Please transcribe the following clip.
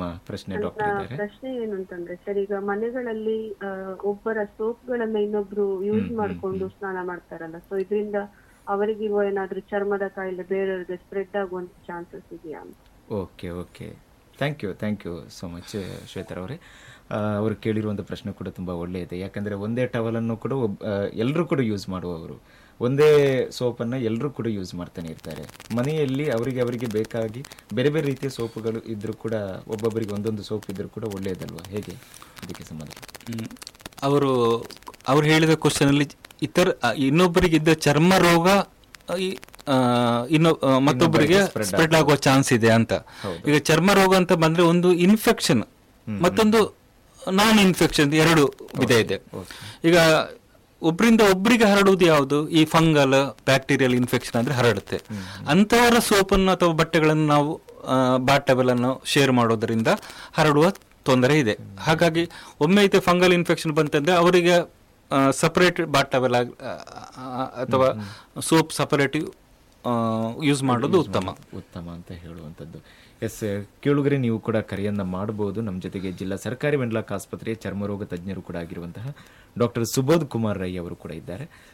ನಿಮ್ಮ ಪ್ರಶ್ನೆ ಡಾಕ್ಟರ್ ಇದ್ದಾರೆ ಪ್ರಶ್ನೆ ಏನು ಅಂತಂದ್ರೆ ಸರ್ ಈಗ ಮನೆಗಳಲ್ಲಿ ಆ, ಒಬ್ಬರ ಸೋಪ್ಗಳನ್ನ ಇನ್ನೊಬ್ರು ಯೂಸ್ ಮಾಡ್ಕೊಂಡು ಸ್ನಾನ ಮಾಡ್ತಾರಲ್ಲ ಸೊ ಇದರಿಂದ ಅವರಿಗಿರುವ ಏನಾದ್ರೂ ಚರ್ಮದ ಕಾಯಿಲೆ ಬೇರೆಯವ್ರಿಗೆ ಸ್ಪ್ರೆಡ್ ಆಗುವಂತ ಚಾನ್ಸಸ್ ಇದೆಯಾ ಅಂತ okay okay thank you thank you so much ಶ್ವೇತರ್ ಅವರೇ ಅವರು ಕೇಳಿರುವಂಥ ಪ್ರಶ್ನೆ ಕೂಡ ತುಂಬ ಒಳ್ಳೆಯದೆ ಯಾಕಂದರೆ ಒಂದೇ ಟವಲನ್ನು ಕೂಡ ಒಬ್ ಎಲ್ಲರೂ ಕೂಡ ಯೂಸ್ ಮಾಡುವವರು ಒಂದೇ ಸೋಪನ್ನು ಎಲ್ಲರೂ ಕೂಡ ಯೂಸ್ ಮಾಡ್ತಾನೆ ಇರ್ತಾರೆ ಮನೆಯಲ್ಲಿ ಅವರಿಗೆ ಅವರಿಗೆ ಬೇಕಾಗಿ ಬೇರೆ ಬೇರೆ ರೀತಿಯ ಸೋಪುಗಳು ಇದ್ದರೂ ಕೂಡ ಒಬ್ಬೊಬ್ಬರಿಗೆ ಒಂದೊಂದು ಸೋಪ್ ಇದ್ದರೂ ಕೂಡ ಒಳ್ಳೆಯದಲ್ವಾ ಹೇಗೆ ಇದಕ್ಕೆ ಸಂಬಂಧ ಹ್ಮ್. ಅವರು ಅವ್ರು ಹೇಳಿದ ಕ್ವಶನ್ ಅಲ್ಲಿ ಇತರ ಆ, ಇನ್ನೊಬ್ಬರಿಗೆ ಇದ್ದ ಚರ್ಮ ರೋಗ ಆ, ಈ, ಆ, ಇನ್ನು ಆ, ಮತ್ತೊಬ್ಬರಿಗೆ ಸ್ಪ್ರೆಡ್ ಆಗುವ ಚಾನ್ಸ್ ಇದೆ ಅಂತ ಈಗ ಚರ್ಮ ರೋಗ ಅಂತ ಬಂದ್ರೆ ಒಂದು ಇನ್ಫೆಕ್ಷನ್ ಮತ್ತೊಂದು ನಾನ್ ಇನ್ಫೆಕ್ಷನ್ ಎರಡು ವಿಧ ಇದೆ ಈಗ ಒಬ್ಬರಿಂದ ಒಬ್ಬರಿಗೆ ಹರಡುವುದು ಯಾವುದು ಈ ಫಂಗಲ್ ಬ್ಯಾಕ್ಟೀರಿಯಲ್ ಇನ್ಫೆಕ್ಷನ್ ಅಂದ್ರೆ ಹರಡುತ್ತೆ ಅಂತವರ ಸೋಪನ್ನು ಅಥವಾ ಬಟ್ಟೆಗಳನ್ನು ನಾವು ಬಾಟಬಲ್ ಅನ್ನು ಶೇರ್ ಮಾಡೋದರಿಂದ ಹರಡುವ ತೊಂದರೆ ಇದೆ ಹಾಗಾಗಿ ಒಮ್ಮೆ ಐತೆ ಫಂಗಲ್ ಇನ್ಫೆಕ್ಷನ್ ಬಂತಂದ್ರೆ ಅವರಿಗೆ ಸಪರೇಟ್ ಬಾಟಬಲ್ ಅಥವಾ ಸೋಪ್ ಸಪರೇಟ್ ಯೂಸ್ ಮಾಡೋದು ಉತ್ತಮ ಉತ್ತಮ ಅಂತ ಹೇಳುವಂಥದ್ದು ಎಸ್ ಕೇಳುಗರೆ ನೀವು ಕೂಡ ಕರೆಯನ್ನ ಮಾಡಬಹುದು ನಮ್ಮ ಜೊತೆಗೆ ಜಿಲ್ಲಾ ಸರ್ಕಾರಿ ವೆನ್ಲಾಕ್ ಆಸ್ಪತ್ರೆಯ ಚರ್ಮರೋಗ ತಜ್ಞರು ಕೂಡ ಆಗಿರುವಂತಹ ಡಾಕ್ಟರ್ ಸುಬೋಧ್ ಕುಮಾರ್ ರೈ ಅವರು ಕೂಡ ಇದ್ದಾರೆ